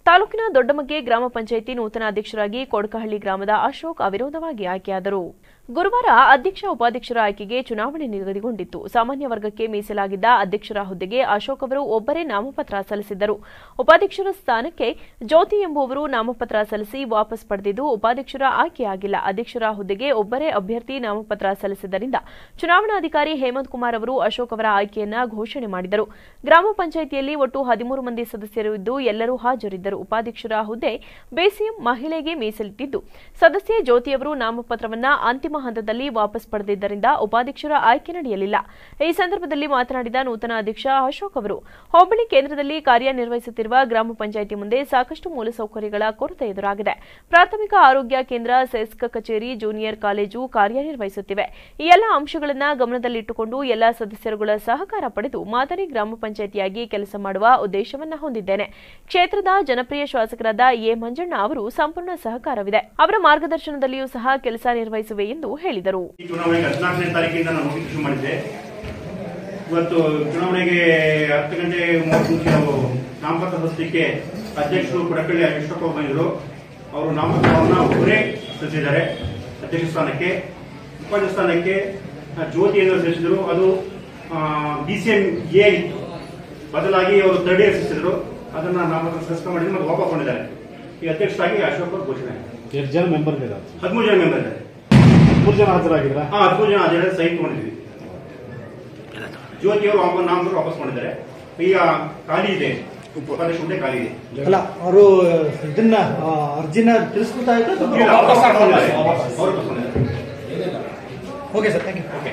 ತಾಲೂಕಿನ ದೊಡ್ಡಮಗ್ಗೆ ಗ್ರಾಮ ಪಂಚಾಯಿತಿ ನೂತನ ಅಧ್ಯಕ್ಷರಾಗಿ ಕೊಡಕಹಳ್ಳಿ ಗ್ರಾಮದ ಅಶೋಕ್ ಅವಿರೋಧವಾಗಿ ಆಯ್ಕೆಯಾದರು ಗುರುವಾರ ಅಧ್ಯಕ್ಷ ಉಪಾಧ್ಯಕ್ಷರ ಆಯ್ಕೆಗೆ ಚುನಾವಣೆ ನಿಗದಿಗೊಂಡಿತ್ತು ಸಾಮಾನ್ಯ ವರ್ಗಕ್ಕೆ ಮೀಸಲಾಗಿದ್ದ ಅಧ್ಯಕ್ಷರ ಹುದ್ದೆಗೆ ಅಶೋಕ್ ಅವರು ಒಬ್ಬರೇ ನಾಮಪತ್ರ ಸಲ್ಲಿಸಿದ್ದರು ಉಪಾಧ್ಯಕ್ಷರ ಸ್ಥಾನಕ್ಕೆ ಜ್ಯೋತಿ ಎಂಬುವವರು ನಾಮಪತ್ರ ಸಲ್ಲಿಸಿ ವಾಪಸ್ ಪಡೆದಿದ್ದು ಉಪಾಧ್ಯಕ್ಷರ ಆಯ್ಕೆಯಾಗಿಲ್ಲ ಅಧ್ಯಕ್ಷರ ಹುದ್ದೆಗೆ ಒಬ್ಬರೇ ಅಭ್ಯರ್ಥಿ ನಾಮಪತ್ರ ಸಲ್ಲಿಸಿದ್ದರಿಂದ ಚುನಾವಣಾಧಿಕಾರಿ ಹೇಮಂತ್ ಕುಮಾರ್ ಅವರು ಅಶೋಕ್ ಅವರ ಆಯ್ಕೆಯನ್ನ ಘೋಷಣೆ ಮಾಡಿದರು ಗ್ರಾಮ ಪಂಚಾಯಿತಿಯಲ್ಲಿ ಒಟ್ಟು ಹದಿಮೂರು ಮಂದಿ ಸದಸ್ಯರು ಇದ್ದು ಎಲ್ಲರೂ ಹಾಜರಿದ್ದರು ಉಪಾಧ್ಯಕ್ಷರ ಹುದ್ದೆ ಬೇಸಿಎಂ ಮಹಿಳೆಗೆ ಮೀಸಲಿಟ್ಟಿದ್ದು ಸದಸ್ಯೆ ಜ್ಯೋತಿಯವರು ನಾಮಪತ್ರವನ್ನ ಅಂತಿಮ ಹಂತದಲ್ಲಿ ವಾಪಸ್ ಪಡೆದಿದ್ದರಿಂದ ಉಪಾಧ್ಯಕ್ಷರ ಆಯ್ಕೆ ನಡೆಯಲಿಲ್ಲ ಈ ಸಂದರ್ಭದಲ್ಲಿ ಮಾತನಾಡಿದ ನೂತನ ಅಧ್ಯಕ್ಷ ಅಶೋಕ್ ಅವರು ಹೋಬಳಿ ಕೇಂದ್ರದಲ್ಲಿ ಕಾರ್ಯನಿರ್ವಹಿಸುತ್ತಿರುವ ಗ್ರಾಮ ಪಂಚಾಯಿತಿ ಮುಂದೆ ಸಾಕಷ್ಟು ಮೂಲಸೌಕರ್ಯಗಳ ಕೊರತೆ ಎದುರಾಗಿದೆ ಪ್ರಾಥಮಿಕ ಆರೋಗ್ಯ ಕೇಂದ್ರ ಸೆಸ್ಕ್ ಕಚೇರಿ ಜೂನಿಯರ್ ಕಾಲೇಜು ಕಾರ್ಯನಿರ್ವಹಿಸುತ್ತಿವೆ ಈ ಎಲ್ಲ ಅಂಶಗಳನ್ನು ಗಮನದಲ್ಲಿಟ್ಟುಕೊಂಡು ಎಲ್ಲ ಸದಸ್ಯರುಗಳ ಸಹಕಾರ ಪಡೆದು ಮಾದರಿ ಗ್ರಾಮ ಪಂಚಾಯಿತಿಯಾಗಿ ಕೆಲಸ ಮಾಡುವ ಉದ್ದೇಶವನ್ನ ಹೊಂದಿದ್ದೇನೆ ಕ್ಷೇತ್ರದ ಜನಪ್ರಿಯ ಶಾಸಕರಾದ ಎ ಮಂಜಣ್ಣ ಅವರು ಸಂಪೂರ್ಣ ಸಹಕಾರವಿದೆ ಅವರ ಮಾರ್ಗದರ್ಶನದಲ್ಲಿಯೂ ಸಹ ಕೆಲಸ ನಿರ್ವಹಿಸುವೆ ಎಂದು ಹೇಳಿದರು ಈ ಚುನಾವಣೆಗೆ ಹದಿನಾಲ್ಕನೇ ತಾರೀಕಿಂದ ನಾನು ನೋಟಿಫಿಕೇಶನ್ ಮಾಡಿದ್ದೆ ಇವತ್ತು ಚುನಾವಣೆಗೆ ಹತ್ತು ಗಂಟೆ ಮೂವತ್ತು ನಿಮಿಷ ನಾವು ನಾಮಪತ್ರ ಸಲ್ಲಿಸಲಿಕ್ಕೆ ಅಧ್ಯಕ್ಷರು ಕೊಡಕಳ್ಳಿ ಅಶೋಕ್ ಅವರು ಬಂದಿದ್ರು ಅವರು ನಾಮಪತ್ರವನ್ನು ಒಬ್ಬರೇ ಸಲ್ಲಿಸಿದ್ದಾರೆ ಅಧ್ಯಕ್ಷ ಸ್ಥಾನಕ್ಕೆ ಉಪಾಧ್ಯಕ್ಷ ಸ್ಥಾನಕ್ಕೆ ಆ, ಜ್ಯೋತಿಯನ್ನು ಸಲ್ಲಿಸಿದರು ಅದು ಬಿ ಸಿ ಎಂ ಎ ಇತ್ತು ಬದಲಾಗಿ ಅವರು ಥರ್ಡ್ ಇಯರ್ ಸಲ್ಲಿಸಿದ್ರು ಅದನ್ನ ನಾಮಪತ್ರ ಸಲ್ಲಿಸ್ಕೊಂಡು ಮಾಡಿದ್ರು ಮತ್ತು ವಾಪಸ್ ಕೊಂಡಿದ್ದಾರೆ ಈ ಅಧ್ಯಕ್ಷರಾಗಿ ಅಶೋಕ್ ಅವರು ಘೋಷಣೆ ಆಗಿದೆ. ಎಷ್ಟು ಜನ ಮೆಂಬರ್ ಇದ್ದಾರೆ ಹದಿಮೂರು ಜನ ಮೆಂಬರ್ ಇದ್ದಾರೆ ಮೂರು ಜನ ಹಾಜರಾಗಿದ್ರ ಹಾ ಹದಿಮೂರು ಜನ ಅದೇ ಸೈನ್ ತಗೊಂಡಿದ್ವಿ ಜ್ಯೋತಿ ಅವರು ವಾಪಸ್ ನಾಮಪತ್ರ ವಾಪಸ್ ಮಾಡಿದ್ದಾರೆ ಈಗ ಖಾಲಿ ಇದೆ ಉಪಾಧ್ಯಕ್ಷ ಹುದ್ದೆ ಖಾಲಿ ಇದೆ ಅಲ್ಲ ಅವರು ಇದನ್ನ ಆ, ಅರ್ಜಿನ ತಿಳಿಸ್ಬಿಡ್ತಾ ಇಲ್ಲ, ಇದ್ದಾರೆ ವಾಪಸ್ ತಗೊಂಡಿದ್ದಾರೆ. ಅವ್ರು ವಾಪಸ್ ತಗೊಂಡಿದ್ದಾರೆ. ಓಕೆ ಸರ್ ಥ್ಯಾಂಕ್ ಯು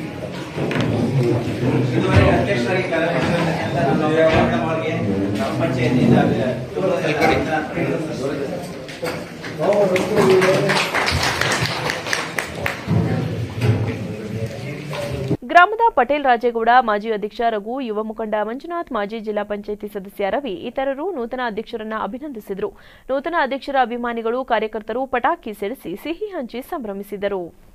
ಇದುವರೆಗೆ ಅಧ್ಯಕ್ಷರಾಗಿ ಕಾರ್ಯನಿರ್ವಹಿಸಿರ್ತಕ್ಕಂಥ ನಮ್ಮ ವ್ಯವಹಾರದವರಿಗೆ ಗ್ರಾಮ ಪಂಚಾಯತಿಯಿಂದ ಗ್ರಾಮದ ಪಟೇಲ್ ರಾಜೇಗೌಡ ಮಾಜಿ ಅಧ್ಯಕ್ಷ ರಘು ಯುವ ಮುಖಂಡ ಮಂಜುನಾಥ್ ಮಾಜಿ ಜಿಲ್ಲಾ ಪಂಚಾಯಿತಿ ಸದಸ್ಯ ರವಿ ಇತರರು ನೂತನ ಅಧ್ಯಕ್ಷರನ್ನ ಅಭಿನಂದಿಸಿದರು ನೂತನ ಅಧ್ಯಕ್ಷರ ಅಭಿಮಾನಿಗಳು ಕಾರ್ಯಕರ್ತರು ಪಟಾಕಿ ಸಿಡಿಸಿ ಸಿಹಿ ಹಂಚಿ ಸಂಭ್ರಮಿಸಿದರು